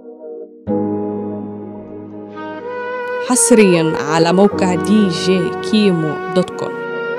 حصريا على موقع دي جي كيمو دوت كوم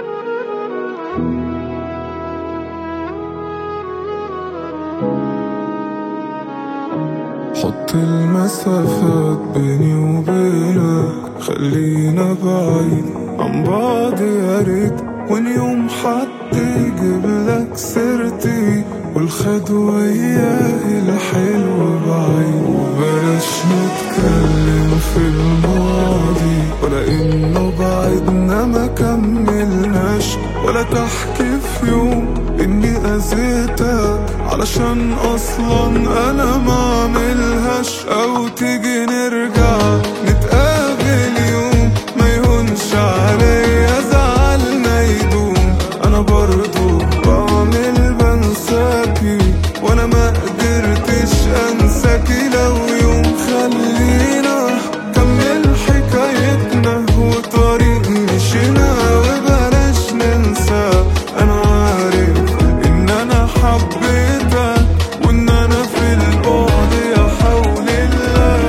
حط المسافات بيني وبينك خلينا بعيد عن بعض يا ريت وان يوم حد يجيب لك سيرتي والخد وياه الحلو بعيد وبلاش نتكلم في الماضي ولا انه بعدنا ما كملناش ولا تحكي في يوم اني اذيتك علشان اصلا انا ما اعملهاش او تيجي نرجع نتقابل يوم ما يهونش عليا زعلنا يدوم انا برضو بعمل بنساكي وانا ما قدرتش انساكي لو يوم خلينا كمل حكايتنا وطريق مشينا وبلاش ننسى انا عارف ان انا حبيتك وان انا في البعد يا حول الله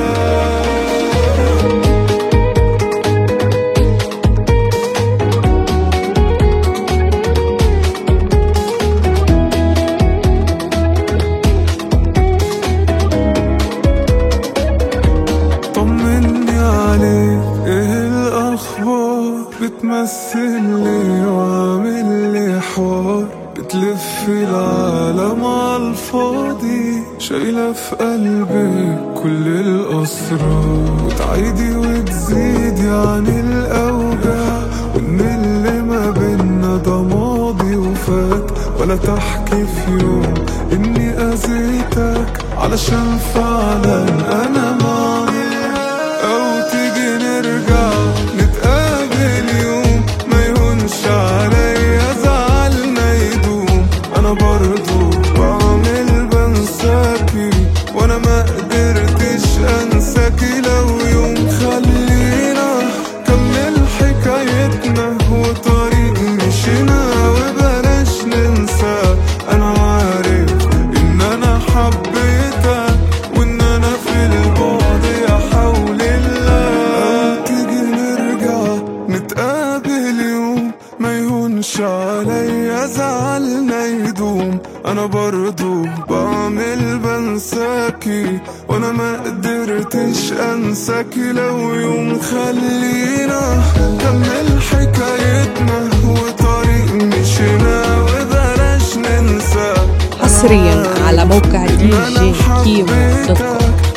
طمني عليك ايه الاخبار بتمثل لي وعامل لي حوار بتلف العالم على الفاضي شايلة في قلبي كل الأسرار وتعيدي وتزيدي عن الأوجاع وإن اللي ما بينا ده ماضي وفات ولا تحكي في يوم إني أذيتك علشان فعلا أنا ماضي أو تيجي نرجع نتقابل يوم ما يهونش عليا زعلنا يدوم أنا برضو بعمل بنساكي وأنا ما قدرتش أنساكي لو يوم خلينا كمل حكايتنا وطريق مشينا وبلاش ننسى أنا عارف إن أنا حبيتك وإن أنا في البعد يا حول الله تيجي نرجع نتقابل يوم ما يهونش عليا زعلنا يدوم أنا برضو بعمل بنساكي وأنا ما قدرتش أنساكي لو يوم خلينا كمل حكايتنا وطريق مشينا وبلاش ننسى حصريا على موقع دي جي كيمو دوت كوم